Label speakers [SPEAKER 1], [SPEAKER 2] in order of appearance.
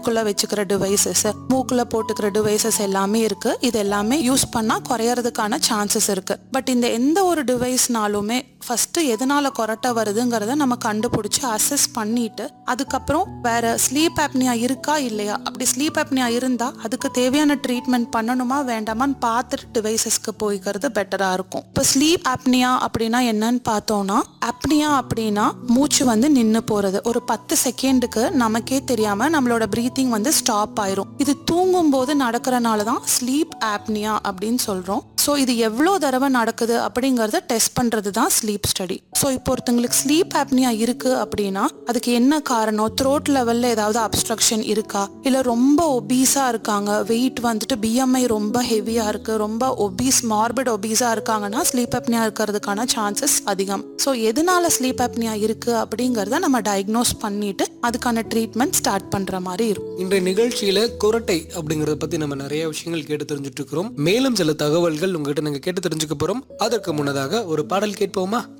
[SPEAKER 1] வாய்க்குள்ள வச்சுக்கிற டிவைசஸ் மூக்குல போட்டுக்கிற டிவைசஸ் எல்லாமே இருக்கு இது எல்லாமே யூஸ் பண்ணா குறையறதுக்கான சான்சஸ் இருக்கு பட் இந்த எந்த ஒரு டிவைஸ்னாலுமே ஃபர்ஸ்ட் எதனால கொரட்டை வருதுங்கிறத நம்ம கண்டுபிடிச்சு அசஸ் பண்ணிட்டு அதுக்கப்புறம் வேற ஸ்லீப் ஆப்னியா இருக்கா இல்லையா அப்படி ஸ்லீப் ஆப்னியா இருந்தா அதுக்கு தேவையான ட்ரீட்மெண்ட் பண்ணணுமா வேண்டாமான்னு பார்த்துட்டு டிவைசஸ்க்கு போய்க்கிறது பெட்டரா இருக்கும் இப்போ ஸ்லீப் ஆப்னியா அப்படின்னா என்னன்னு பார்த்தோம்னா ஆப்னியா அப்படின்னா மூச்சு வந்து நின்று போறது ஒரு பத்து செகண்டுக்கு நமக்கே தெரியாம நம்மளோட பிரீத்திங் வந்து ஸ்டாப் ஆயிரும் இது தூங்கும் போது நடக்கிறனால தான் ஸ்லீப் ஆப்னியா அப்படின்னு சொல்றோம் ஸோ இது எவ்வளோ தடவை நடக்குது அப்படிங்கறத டெஸ்ட் பண்றது தான் ஸ்லீப் ஸ்டடி ஸோ இப்போ ஒருத்தங்களுக்கு ஸ்லீப் ஆப்னியா இருக்கு அப்படின்னா அதுக்கு என்ன காரணம் த்ரோட் லெவல்ல ஏதாவது அப்ஸ்ட்ரக்ஷன் இருக்கா இல்ல ரொம்ப ஒபீஸா இருக்காங்க வெயிட் வந்துட்டு பிஎம்ஐ ரொம்ப ஹெவியா இருக்கு ரொம்ப ஒபீஸ் மார்பிட் ஒபீஸா இருக்காங்கன்னா ஸ்லீப் ஆப்னியா இருக்கிறதுக்கான சான்சஸ் அதிகம் ஸோ எதனால ஸ்லீப் ஆப்னியா இருக்கு அப்படிங்கறத நம்ம டயக்னோஸ் பண்ணிட்டு அதுக்கான ட்ரீட்மெண்ட் ஸ்டார்ட் பண்ற மாதிரி இருக்கும்
[SPEAKER 2] இன்றைய நிகழ்ச்சியில குரட்டை அப்படிங்கறத பத்தி நம்ம நிறைய விஷயங்கள் கேட்டு தெரிஞ்சுட்டு இருக்கிறோம் மேலும் சில தகவல்கள் உங்ககிட்ட நாங்க கேட்டு தெரிஞ்சுக்க போறோம் அதற்கு முன்னதாக ஒரு பாடல் கேட்போமா